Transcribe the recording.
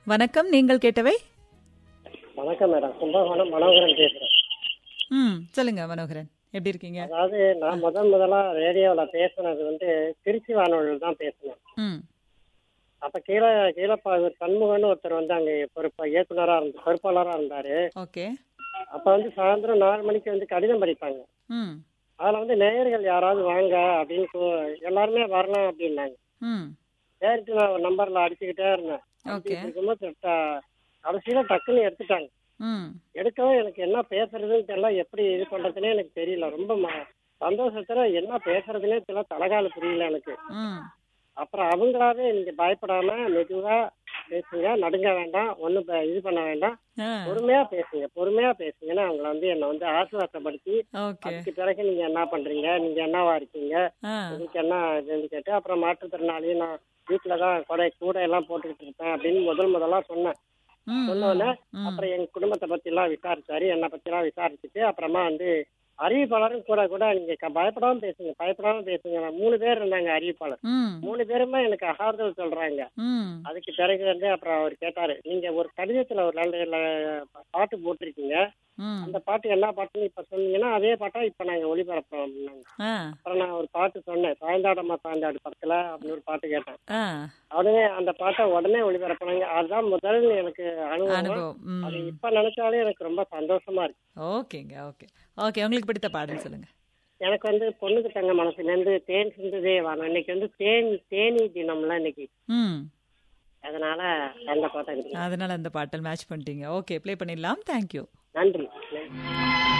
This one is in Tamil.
வணக்கம் நீங்கள் கேட்டவை வணக்கம் மேடம் கும்பகோணம் மனோகரன் பேசுறேன் ம் சொல்லுங்க மனோகரன் எப்படி இருக்கீங்க அதாவது நான் முதன் முதலா ரேடியோல பேசுனது வந்து திருச்சி வானொலியில் தான் பேசினேன் ம் அப்ப கீழே கீழப்பாவூர் சண்முகன்னு ஒருத்தர் வந்து அங்க பொறுப்பா இயக்குனரா இருந்த பொறுப்பாளரா இருந்தாரு ஓகே அப்ப வந்து சாயந்தரம் நாலு மணிக்கு வந்து கடிதம் படிப்பாங்க ம் அதுல வந்து நேயர்கள் யாராவது வாங்க அப்படின்னு கூ- எல்லாருமே வரலாம் அப்படின்னாங்க ம் நேருக்கு நான் ஒரு நம்பர்ல அடிச்சுக்கிட்டே இருந்தேன் ஓகே அடிச்சுட்டு இருக்கும்போது ட- கடைசியில டக்குன்னு எடுத்துட்டாங்க ம் எடுக்கவும் எனக்கு என்ன பேசுறதுன்னு தெரியல எப்படி இது பண்றதுனே எனக்கு தெரியல ரொம்ப ம- சந்தோஷத்துல என்ன பேசுறதுனே தெரியல தலைகால புரியல எனக்கு ம் அப்புறம் அவங்களாவே நீங்க பயப்படாம மெதுவா பேசுங்க நடுங்க வேண்டாம் ஒண்ணும் ப- இது பண்ண வேண்டாம் ஆ பொறுமையா பேசுங்க பொறுமையா பேசுங்கன்னு அவங்கள வந்து என்ன வந்து ஆசுவாசப்படுத்தி ஓகே அதுக்கு பிறகு நீங்க என்ன பண்றீங்க நீங்க என்னவா இருக்கீங்க ஆ உங்களுக்கு என்ன இதுன்னு கேட்டு அப்புறம் மாற்றுத்திறனாளி நான் வீட்டுல தான் கொடை கூட எல்லாம் போட்டுக்கிட்டு இருப்பேன் அப்படின்னு முதல் முதலா சொன்னேன் ம் சொன்னோடனே ம் அப்புறம் எங்க குடும்பத்தை பத்தி எல்லாம் விசாரிச்சாரு என்னை பத்தி எல்லாம் விசாரிச்சுட்டு அப்புறமா வந்து அறிவிப்பாளரும் கூட கூட நீங்க க- பயப்படாம பேசுங்க பயப்படாம பேசுங்க நான் மூணு பேர் இருந்தாங்க அறிவிப்பாளர் ம் மூணு பேருமே எனக்கு ஆறுதல் சொல்றாங்க ம் அதுக்கு பிறகு வந்து அப்புறம் அவர் கேட்டாரு நீங்க ஒரு கடிதத்துல ஒரு நல்ல நல்ல பாட்டு போட்டிருக்கீங்க ம் அந்த பாட்டு என்ன பாட்டுன்னு இப்ப சொன்னீங்கன்னா அதே பாட்டா இப்ப நாங்க ஒளிபரப்போம் அப்படின்னாங்க ஆ அப்புறம் நான் ஒரு பாட்டு சொன்னேன் சாய்ந்தாடம்மா சாய்ந்தாடு படத்துல அப்படின்னு ஒரு பாட்டு கேட்டேன் ஆ உடனே அந்த பாட்டை உடனே ஒளிபரப்புனாங்க அதுதான் முதல் எனக்கு அனுபவம் அனுபவம் அது ம் இப்ப நினைச்சாலே எனக்கு ரொம்ப சந்தோஷமா இருக்கு ஓகேங்க ஓகே ஓகே உங்களுக்கு பிடித்த பாடல் சொல்லுங்க எனக்கு வந்து பொண்ணுக்கு தங்க மனசுல இருந்து தேன் சிந்துதே வாங்க இன்னைக்கு வந்து தேன் தேனி தினம்ல இன்னைக்கு ம் அதனால அந்த பாட்டை கேட்டேன். அதனால அந்த பாட்டல் மேட்ச் பண்ணிட்டீங்க ஓகே ப்ளே பண்ணிடலாம் தேங்க்யூ நன்றி